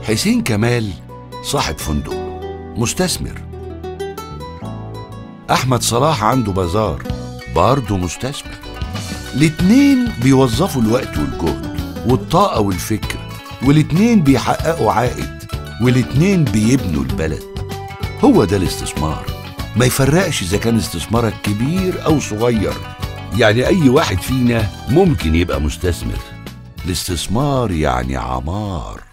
حسين كمال صاحب فندق مستثمر أحمد صلاح عنده بازار برضه مستثمر الاتنين بيوظفوا الوقت والجهد والطاقة والفكر والاتنين بيحققوا عائد والاتنين بيبنوا البلد هو ده الاستثمار ما يفرقش إذا كان استثمارك كبير أو صغير يعني أي واحد فينا ممكن يبقى مستثمر الاستثمار يعني عمار